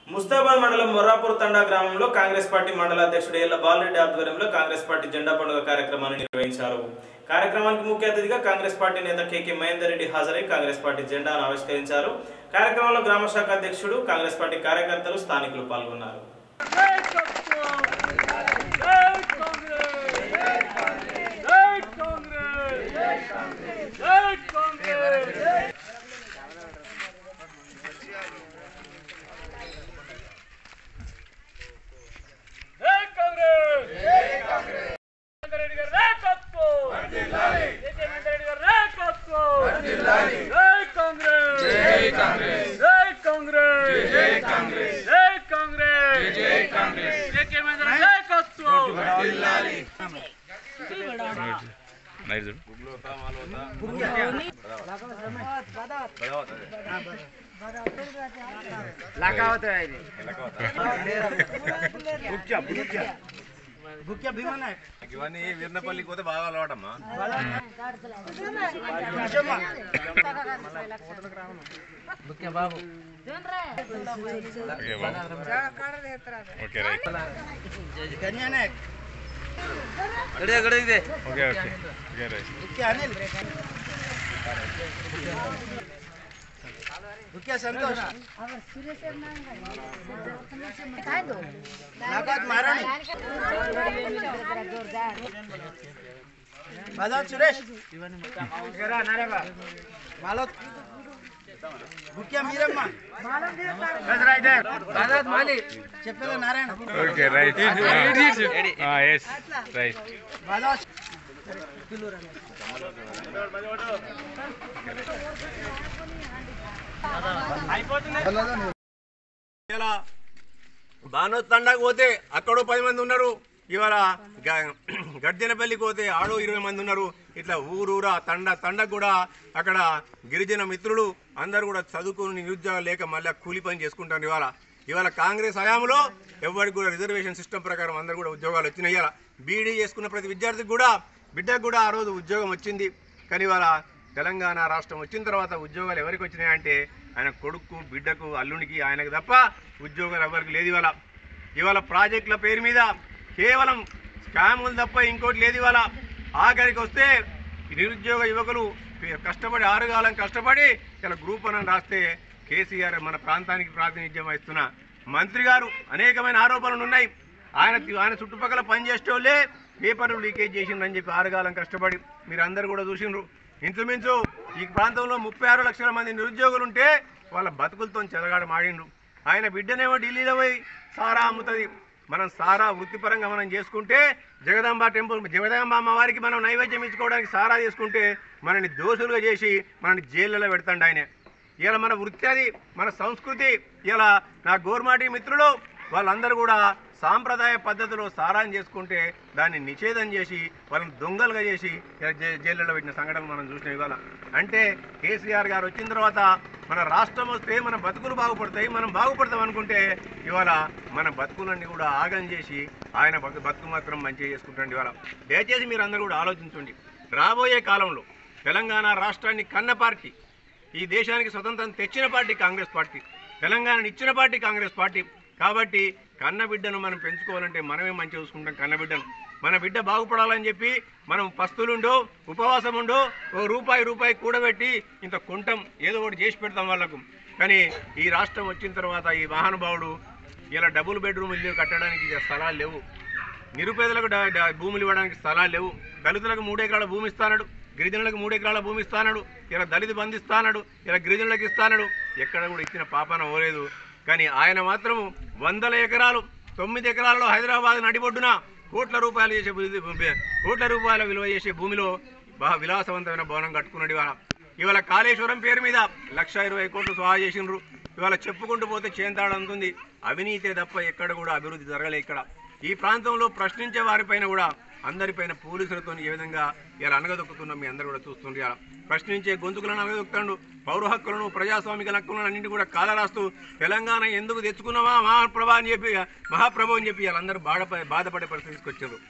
ముస్తాబాద్ మండలం మొర్రాపూర్ తండా గ్రామంలో కాంగ్రెస్ పార్టీ మండల అధ్యక్షుడు ఏళ్ల బాలరెడ్డి ఆధ్వర్యంలో కాంగ్రెస్ పార్టీ జెండా పండుగ కార్యక్రమాన్ని నిర్వహించారు కార్యక్రమానికి ముఖ్య అతిథిగా కాంగ్రెస్ పార్టీ నేత కేకే మహేందర్ రెడ్డి హాజరై కాంగ్రెస్ పార్టీ జెండాను ఆవిష్కరించారు కార్యక్రమంలో గ్రామ శాఖ అధ్యక్షుడు కాంగ్రెస్ పార్టీ కార్యకర్తలు స్థానికులు పాల్గొన్నారు నైట్ చూడు ఇవన్నీ వీర్నపల్లికి పోతే బాగా అలవాటమ్మా ఓకే బాబు okay right okay okay okay right Suresh ముఖ్య మీరమ్మా చెప్పేది Narayana okay right yes right ఇలా బానోత్ తండాకు పోతే అక్కడో పది మంది ఉన్నారు ఇవాళ గ- గర్జనపల్లికి పోతే ఆడో ఇరవై మంది ఉన్నారు ఇట్లా ఊరూరా తండ తండకు కూడా అక్కడ గిరిజన మిత్రులు అందరూ కూడా చదువుకుని నిరుద్యోగం లేక మళ్ళీ కూలి పని చేసుకుంటారు ఇవాళ ఇవాళ కాంగ్రెస్ హయాంలో ఎవరికి కూడా రిజర్వేషన్ సిస్టమ్ ప్రకారం అందరు కూడా ఉద్యోగాలు వచ్చినాయి ఇవాళ బీడీ చేసుకున్న ప్రతి విద్యార్థికి కూడా బిడ్డకు కూడా ఆ రోజు ఉద్యోగం వచ్చింది కానీ ఇవాళ తెలంగాణ రాష్ట్రం వచ్చిన తర్వాత ఉద్యోగాలు ఎవరికి వచ్చినాయంటే ఆయన కొడుకు బిడ్డకు అల్లునికి ఆయనకు తప్ప ఉద్యోగాలు ఎవరికి లేదు ఇవాళ ఇవాళ ప్రాజెక్టుల పేరు మీద కేవలం స్కాములు తప్ప ఇంకోటి లేదు ఇవాళ ఆఖరికి వస్తే నిరుద్యోగ యువకులు కష్టపడి ఆరుగాలం కష్టపడి ఇలా గ్రూప్ అని రాస్తే కేసీఆర్ మన ప్రాంతానికి ప్రాతినిధ్యం వహిస్తున్న మంత్రి గారు అనేకమైన ఆరోపణలు ఉన్నాయి ఆయన ఆయన చుట్టుపక్కల పనిచేసే వాళ్ళే పేపర్లు లీకేజ్ చేసిందని చెప్పి ఆరుగాలం కష్టపడి మీరు అందరు కూడా చూసిండ్రు ఇంచుమించు ఈ ప్రాంతంలో ముప్పై ఆరు లక్షల మంది నిరుద్యోగులు ఉంటే వాళ్ళ బతుకులతో చెలగాడ మాడిండ్రు ఆయన బిడ్డనేమో ఢిల్లీలో పోయి సారా అమ్ముతుంది మనం సారా వృత్తిపరంగా మనం చేసుకుంటే జగదాంబ టెంపుల్ జగదాంబ అమ్మవారికి మనం నైవేద్యం ఇచ్చుకోవడానికి సారా చేసుకుంటే మనని దోషులుగా చేసి మనని జైళ్ళలో పెడతాండి ఆయన ఇలా మన వృత్తి అది మన సంస్కృతి ఇలా నా గోర్మాటి మిత్రులు వాళ్ళందరూ కూడా సాంప్రదాయ పద్ధతిలో సారాన్ని చేసుకుంటే దాన్ని నిషేధం చేసి వాళ్ళని దొంగలుగా చేసి ఇలా జై- జైళ్ళలో పెట్టిన సంఘటనలు మనం చూసినాం ఇవాళ అంటే కేసీఆర్ గారు వచ్చిన తర్వాత మన రాష్ట్రం వస్తే మన బతుకులు బాగుపడతాయి మనం బాగుపడతాం అనుకుంటే ఇవాళ మన బతుకులన్నీ కూడా ఆగం చేసి ఆయన బతు బతుకు మాత్రం మంచిగా చేసుకుంటాండి ఇవాళ దయచేసి మీరు అందరూ కూడా ఆలోచించండి రాబోయే కాలంలో తెలంగాణ రాష్ట్రాన్ని కన్న పార్టీ ఈ దేశానికి స్వతంత్రం తెచ్చిన పార్టీ కాంగ్రెస్ పార్టీ తెలంగాణను ఇచ్చిన పార్టీ కాంగ్రెస్ పార్టీ కాబట్టి కన్న బిడ్డను మనం పెంచుకోవాలంటే మనమే మంచి చూసుకుంటాం కన్న బిడ్డను మన బిడ్డ బాగుపడాలని చెప్పి మనం పస్తులుండో ఉపవాసం ఉండో ఓ రూపాయి రూపాయి కూడబెట్టి ఇంత కుంటం ఏదో ఒకటి చేసి పెడతాం వాళ్ళకు కానీ ఈ రాష్ట్రం వచ్చిన తర్వాత ఈ మహానుభావుడు ఇలా డబుల్ బెడ్రూమ్ ఇల్లు కట్టడానికి ఇక స్థలాలు లేవు నిరుపేదలకు డ- డ- భూములు ఇవ్వడానికి స్థలాలు లేవు దళితులకు మూడు ఎకరాల భూమి ఇస్తానడు గిరిజనులకు మూడు ఎకరాల భూమి ఇస్తానడు ఇలా దళిత బంధు ఇస్తానడు ఇలా గిరిజనులకు ఇస్తానడు ఎక్కడ కూడా ఇచ్చిన పాపన ఓలేదు కానీ ఆయన మాత్రం వందల ఎకరాలు తొమ్మిది ఎకరాలలో హైదరాబాద్ నడిబొడ్డున కోట్ల రూపాయలు చేసే భూ- కోట్ల రూపాయల విలువ చేసే భూమిలో బాగా విలాసవంతమైన భవనం కట్టుకున్నాడు ఇవాళ ఇవాళ కాళేశ్వరం పేరు మీద లక్ష ఇరవై కోట్లు స్వాహా చేసిండ్రు ఇవాళ చెప్పుకుంటూ పోతే చేంతాడంతుంది అవినీతే తప్ప ఎక్కడ కూడా అభివృద్ధి జరగలే ఇక్కడ ఈ ప్రాంతంలో ప్రశ్నించే వారిపైన కూడా అందరిపైన పోలీసులతో ఏ విధంగా ఇలా అనగదొక్కుతున్నాం మీ అందరూ కూడా చూస్తుండ్రు ఇలా ప్రశ్నించే గొంతుకులను అనగదొక్కుతాడు పౌర హక్కులను ప్రజాస్వామిక హక్కులను అన్నింటి కూడా కాలరాస్తూ తెలంగాణ ఎందుకు తెచ్చుకున్నావా మహాప్రభా అని చెప్పి మహాప్రభు అని చెప్పి వాళ్ళందరూ బాధపడే బాధపడే పరిస్థితి తీసుకొచ్చారు